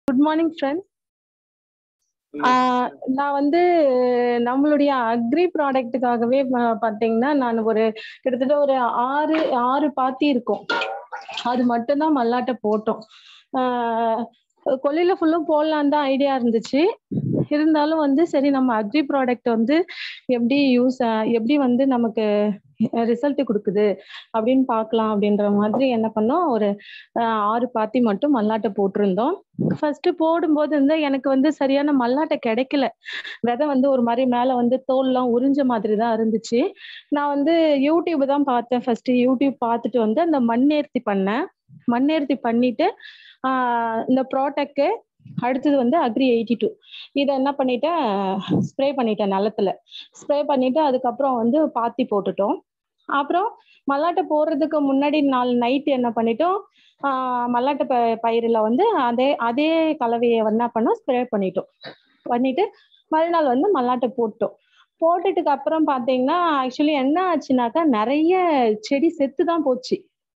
good morning friends நான் வந்து நம்மளுடைய அக்ரி ப்ராடக்ட்டுக்காகவே பார்த்தீங்கன்னா நான் ஒரு கிட்டத்தட்ட ஒரு ஆறு ஆறு பாத்தி இருக்கும் அது மட்டும்தான் மல்லாட்டை போட்டோம் கொல்லையில ஃபுல்லும் போடலான் தான் ஐடியா இருந்துச்சு இருந்தாலும் வந்து சரி நம்ம அக்ரி ப்ராடக்ட் வந்து எப்படி யூஸ் எப்படி வந்து நமக்கு ரிசல்ட் கொடுக்குது அப்படின்னு பார்க்கலாம் அப்படின்ற மாதிரி என்ன பண்ணோம் ஒரு ஆறு பாத்தி மட்டும் மல்லாட்டை போட்டிருந்தோம் ஃபர்ஸ்ட் போடும்போது வந்து எனக்கு வந்து சரியான மல்லாட்டை கிடைக்கல விதை வந்து ஒரு மாதிரி மேல வந்து தோல்லாம் உறிஞ்ச மாதிரி தான் இருந்துச்சு நான் வந்து யூடியூப் தான் பார்த்தேன் ஃபர்ஸ்ட் யூடியூப் பார்த்துட்டு வந்து அந்த மண்ணேர்த்தி பண்ணேன் மண்ணேர்த்தி பண்ணிட்டு இந்த ப்ராடக்ட்டு அடுத்தது வந்து அக்ரி எயிட்டி டூ இதை என்ன பண்ணிட்டேன் ஸ்ப்ரே பண்ணிட்டேன் நிலத்துல ஸ்ப்ரே பண்ணிட்டு அதுக்கப்புறம் வந்து பாத்தி போட்டுட்டோம் அப்புறம் மல்லாட்டை போடுறதுக்கு முன்னாடி நாள் நைட்டு என்ன பண்ணிட்டோம் மல்லாட்டை ப பயிரில் வந்து அதே அதே கலவையை என்ன பண்ணோம் ஸ்ப்ரே பண்ணிட்டோம் பண்ணிட்டு மறுநாள் வந்து மல்லாட்டை போட்டோம் போட்டுட்டுக்கு அப்புறம் பார்த்தீங்கன்னா ஆக்சுவலி என்ன ஆச்சுனாக்கா நிறைய செடி செத்து தான் போச்சு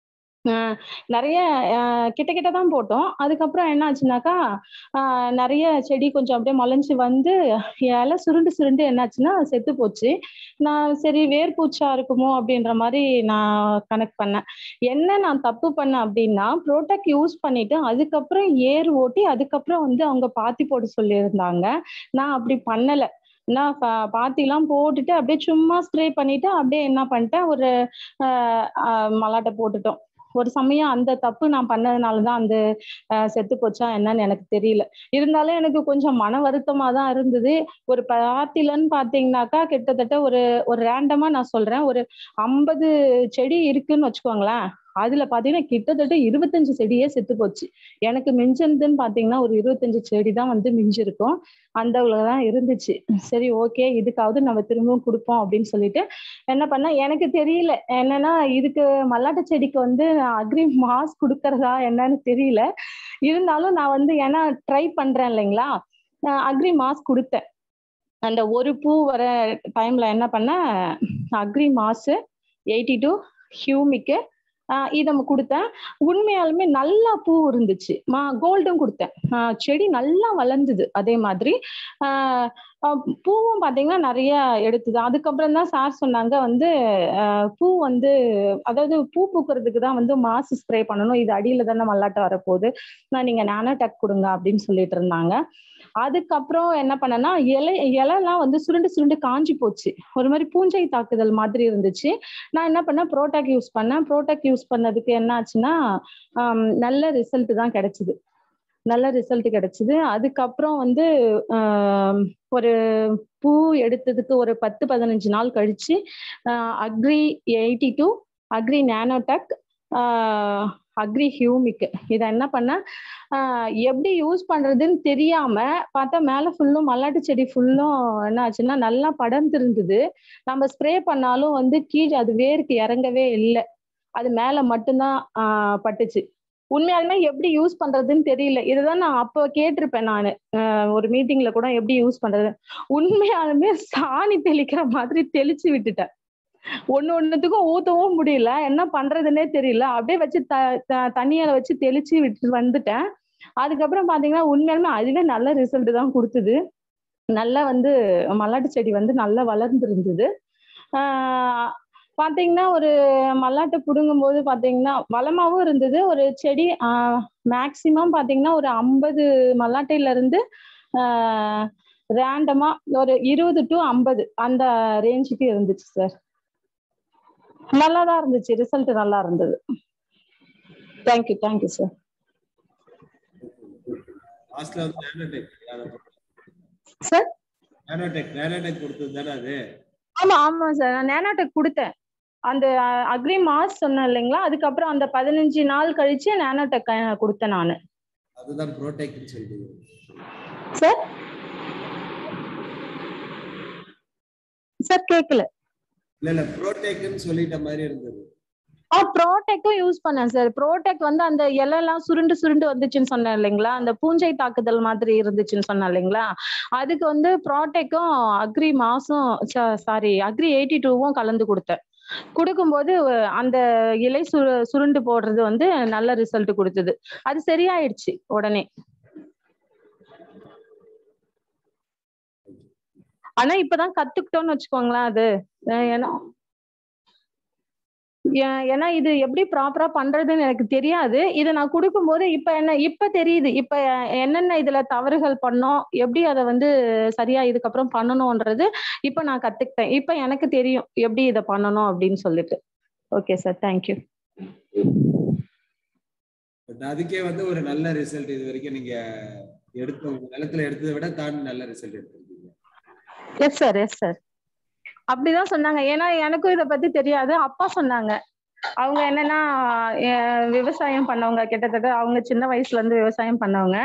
நிறைய கிட்ட கிட்ட தான் போட்டோம் அதுக்கப்புறம் என்ன ஆச்சுனாக்கா நிறைய செடி கொஞ்சம் அப்படியே முளைஞ்சு வந்து இலை சுருண்டு சுருண்டு என்னாச்சுன்னா செத்து போச்சு நான் சரி வேர்பூச்சா இருக்குமோ அப்படின்ற மாதிரி நான் கனெக்ட் பண்ணேன் என்ன நான் தப்பு பண்ணேன் அப்படின்னா ப்ரோட்டக்ட் யூஸ் பண்ணிட்டு அதுக்கப்புறம் ஏர் ஓட்டி அதுக்கப்புறம் வந்து அவங்க பாத்தி போட சொல்லியிருந்தாங்க நான் அப்படி பண்ணலை நான் பாத்திலாம் போட்டுட்டு அப்படியே சும்மா ஸ்ப்ரே பண்ணிட்டு அப்படியே என்ன பண்ணிட்டேன் ஒரு மலாட்டை போட்டுட்டோம் ஒரு சமயம் அந்த தப்பு நான் பண்ணதுனால தான் அந்த செத்து போச்சா என்னன்னு எனக்கு தெரியல இருந்தாலும் எனக்கு கொஞ்சம் மன வருத்தமா தான் இருந்தது ஒரு பாத்திலன்னு பாத்தீங்கன்னாக்கா கிட்டத்தட்ட ஒரு ஒரு ரேண்டமா நான் சொல்றேன் ஒரு ஐம்பது செடி இருக்குன்னு வச்சுக்கோங்களேன் அதுல பாத்தீங்கன்னா கிட்டத்தட்ட இருபத்தஞ்சு செடியே செத்து போச்சு எனக்கு மிஞ்சதுன்னு பாத்தீங்கன்னா ஒரு இருபத்தஞ்சு செடி தான் வந்து மிஞ்சிருக்கும் அந்த தான் இருந்துச்சு சரி ஓகே இதுக்காவது நம்ம திரும்பவும் கொடுப்போம் அப்படின்னு சொல்லிட்டு என்ன பண்ண எனக்கு தெரியல என்னன்னா இதுக்கு மல்லாட்டை செடிக்கு வந்து அக்ரி மாஸ் கொடுக்கறதா என்னன்னு தெரியல இருந்தாலும் நான் வந்து ஏன்னா ட்ரை பண்றேன் இல்லைங்களா அக்ரி மாஸ் கொடுத்தேன் அந்த ஒரு பூ வர டைம்ல என்ன பண்ண அக்ரி மாசு எயிட்டி டூ ஹியூமிக்கு இதை கொடுத்தேன் உண்மையாலுமே நல்லா பூ இருந்துச்சு மா கோல்டும் கொடுத்தேன் செடி நல்லா வளர்ந்துது அதே மாதிரி பூவும் பார்த்தீங்கன்னா நிறைய எடுத்துது அதுக்கப்புறம் தான் சார் சொன்னாங்க வந்து பூ வந்து அதாவது பூ பூக்கிறதுக்கு தான் வந்து மாசு ஸ்ப்ரே பண்ணணும் இது அடியில தானே மல்லாட்டை வரப்போகுது நான் நீங்க நானோடெக் கொடுங்க அப்படின்னு சொல்லிட்டு இருந்தாங்க அதுக்கப்புறம் என்ன பண்ணனா இலை இலைலாம் வந்து சுருண்டு சுருண்டு காஞ்சி போச்சு ஒரு மாதிரி பூஞ்சை தாக்குதல் மாதிரி இருந்துச்சு நான் என்ன பண்ணேன் ப்ரோடாக் யூஸ் பண்ணேன் ப்ரோடாக் யூஸ் பண்ணதுக்கு என்ன ஆச்சுன்னா நல்ல ரிசல்ட் தான் கிடைச்சிது நல்ல ரிசல்ட் கிடைச்சிது அதுக்கப்புறம் வந்து ஒரு பூ எடுத்ததுக்கு ஒரு பத்து பதினஞ்சு நாள் கழிச்சு agri eighty two agri nanotech agri humic இதை என்ன பண்ண எப்படி யூஸ் பண்றதுன்னு தெரியாம பார்த்தா மேல ஃபுல்லும் மல்லாட்டு செடி ஃபுல்லும் என்ன ஆச்சுன்னா நல்லா படர்ந்து இருந்தது நம்ம ஸ்ப்ரே பண்ணாலும் வந்து கீழே அது வேருக்கு இறங்கவே இல்லை அது மேல மட்டும்தான் பட்டுச்சு உண்மையாலுமே எப்படி யூஸ் பண்றதுன்னு தெரியல இதுதான் நான் அப்போ கேட்டிருப்பேன் நான் ஒரு மீட்டிங்ல கூட எப்படி யூஸ் பண்றது உண்மையாலுமே சாணி தெளிக்கிற மாதிரி தெளிச்சு விட்டுட்டேன் ஒன்னு ஒன்னுத்துக்கும் ஊத்தவும் முடியல என்ன பண்றதுன்னே தெரியல அப்படியே வச்சு த தண்ணியால வச்சு தெளிச்சு விட்டு வந்துட்டேன் அதுக்கப்புறம் பாத்தீங்கன்னா உண்மையாலுமே அதுவே நல்ல ரிசல்ட் தான் கொடுத்தது நல்லா வந்து மல்லாட்டு செடி வந்து நல்லா வளர்ந்து இருந்தது பாத்தீங்கன்னா ஒரு மல்லாட்டை பிடுங்கும் போது பாத்தீங்கன்னா வளமாவும் இருந்தது ஒரு செடி மேக்சிமம் பாத்தீங்கன்னா ஒரு ஐம்பது மல்லாட்டையில இருந்து ரேண்டமா ஒரு இருபது டு ஐம்பது அந்த ரேஞ்சுக்கு இருந்துச்சு சார் நல்லா தான் இருந்துச்சு ரிசல்ட் நல்லா இருந்தது thank you thank you sir sir nanotech nanotech கொடுத்தது தானே அது ஆமா ஆமா சார் நான் நானோடெக் கொடுத்தேன் அந்த அக்ரி மாஸ் சொன்னேன் இல்லைங்களா அதுக்கப்புறம் அந்த பதினஞ்சு நாள் கழிச்சு நானோடெக் கொடுத்தேன் நான் அதுதான் ப்ரோடெக்ட்னு சொல்லிட்டு சார் சார் கேக்கல இல்ல இல்ல ப்ரோடெக்ட்னு சொல்லிட்ட மாதிரி இருந்தது ஆ ப்ரோடெக்டும் யூஸ் பண்ணேன் சார் ப்ரோடெக்ட் வந்து அந்த இலையெல்லாம் சுருண்டு சுருண்டு வந்துச்சுன்னு சொன்னேன் இல்லைங்களா அந்த பூஞ்சை தாக்குதல் மாதிரி இருந்துச்சுன்னு சொன்னேன் இல்லைங்களா அதுக்கு வந்து ப்ரோடெக்கும் அக்ரி மாசும் சாரி அக்ரி எயிட்டி டூவும் கலந்து கொடுத்தேன் கொடுக்கும்போது அந்த இலை சுரு சுருண்டு போடுறது வந்து நல்ல ரிசல்ட் கொடுத்தது அது சரியாயிடுச்சு உடனே ஆனா இப்பதான் கத்துக்கிட்டோம்னு வச்சுக்கோங்களேன் அது அஹ் ஏன்னா ஏ- ஏன்னா இது எப்படி ப்ராப்பரா பண்றதுன்னு எனக்கு தெரியாது இதை நான் கொடுக்கும்போது இப்ப என்ன இப்ப தெரியுது இப்ப என்னென்ன இதுல தவறுகள் பண்ணோம் எப்படி அதை வந்து சரியா இதுக்கப்புறம் பண்ணணும்ன்றது இப்ப நான் கத்துக்கிட்டேன் இப்ப எனக்கு தெரியும் எப்படி இதை பண்ணணும் அப்படின்னு சொல்லிட்டு ஓகே சார் தேங்க்யூ பட் அதுக்கே வந்து ஒரு நல்ல ரிசல்ட் இது வரைக்கும் நீங்க எடுத்த உங்க நிலத்துல எடுத்ததை விட தாண்டி நல்ல ரிசல்ட் எடுத்திருக்கீங்க எஸ் சார் எஸ் சார் அப்படிதான் சொன்னாங்க ஏன்னா எனக்கும் இதை பத்தி தெரியாது அப்பா சொன்னாங்க அவங்க என்னன்னா அஹ் விவசாயம் பண்ணவங்க கிட்டத்தட்ட அவங்க சின்ன வயசுல இருந்து விவசாயம் பண்ணவங்க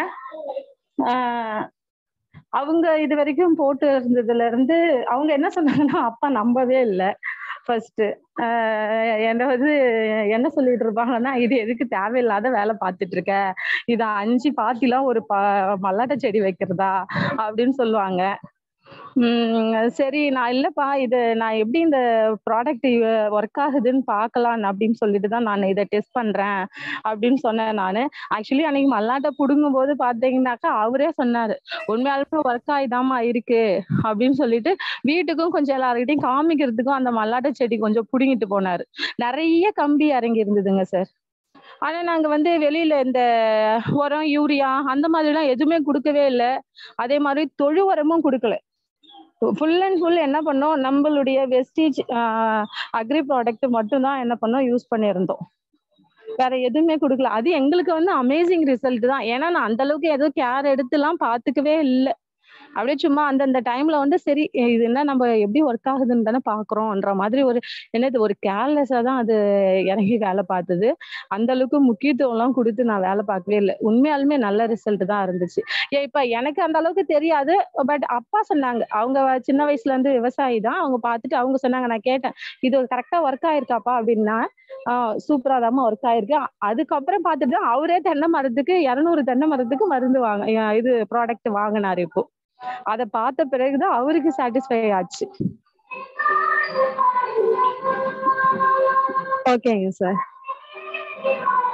ஆஹ் அவங்க இது வரைக்கும் போட்டு இருந்ததுல இருந்து அவங்க என்ன சொன்னாங்கன்னா அப்பா நம்பவே இல்லை ஃபர்ஸ்ட் என்ன வந்து என்ன சொல்லிட்டு இருப்பாங்கன்னா இது எதுக்கு தேவையில்லாத வேலை பார்த்துட்டு இருக்க இத அஞ்சு பாத்திலாம் ஒரு ப மல்லாட்டை செடி வைக்கிறதா அப்படின்னு சொல்லுவாங்க உம் சரி நான் இல்லப்பா இது நான் எப்படி இந்த ப்ராடக்ட் ஒர்க் ஆகுதுன்னு பார்க்கலாம் அப்படின்னு சொல்லிட்டு தான் நான் இதை டெஸ்ட் பண்றேன் அப்படின்னு சொன்னேன் நானு ஆக்சுவலி அன்னைக்கு மல்லாட்டை புடுங்கும் போது பாத்தீங்கன்னாக்கா அவரே சொன்னாரு உண்மையாலுமே ஒர்க் ஆயிதாமா இருக்கு அப்படின்னு சொல்லிட்டு வீட்டுக்கும் கொஞ்சம் எல்லாருக்கிட்டையும் காமிக்கிறதுக்கும் அந்த மல்லாட்டை செடி கொஞ்சம் புடுங்கிட்டு போனாரு நிறைய கம்பி இறங்கி இருந்ததுங்க சார் ஆனா நாங்க வந்து வெளியில இந்த உரம் யூரியா அந்த மாதிரி எல்லாம் எதுவுமே கொடுக்கவே இல்லை அதே மாதிரி தொழு உரமும் கொடுக்கல ஃபுல் அண்ட் ஃபுல் என்ன பண்ணோம் நம்மளுடைய வெஸ்டேஜ் அக்ரி ப்ராடக்ட் மட்டும் தான் என்ன பண்ணோம் யூஸ் பண்ணியிருந்தோம் வேற எதுவுமே கொடுக்கல அது எங்களுக்கு வந்து அமேசிங் ரிசல்ட் தான் ஏன்னா நான் அந்த அளவுக்கு எதுவும் கேர் எடுத்துலாம் பாத்துக்கவே இல்லை அப்படியே சும்மா அந்தந்த டைம்ல வந்து சரி இது என்ன நம்ம எப்படி ஒர்க் ஆகுதுன்னு தானே பாக்குறோம்ன்ற மாதிரி ஒரு என்னது ஒரு கேர்லெஸ்ஸா தான் அது இறங்கி வேலை பார்த்தது அந்த அளவுக்கு முக்கியத்துவம் எல்லாம் கொடுத்து நான் வேலை பார்க்கவே இல்லை உண்மையாலுமே நல்ல ரிசல்ட் தான் இருந்துச்சு ஏ இப்ப எனக்கு அந்த அளவுக்கு தெரியாது பட் அப்பா சொன்னாங்க அவங்க சின்ன வயசுல இருந்து விவசாயி தான் அவங்க பார்த்துட்டு அவங்க சொன்னாங்க நான் கேட்டேன் இது கரெக்டா ஒர்க் ஆயிருக்காப்பா அப்படின்னா ஆஹ் சூப்பரா தாம்மா ஒர்க் ஆயிருக்கு அதுக்கப்புறம் பார்த்துட்டு அவரே தென்னை மரத்துக்கு இருநூறு தென்னை மரத்துக்கு மருந்து வாங்க அஹ் இது ப்ராடக்ட் வாங்கினாரு இப்போ அதை பார்த்த பிறகுதான் அவருக்கு சாட்டிஸ்ஃபை ஆச்சு ஓகேங்க சார்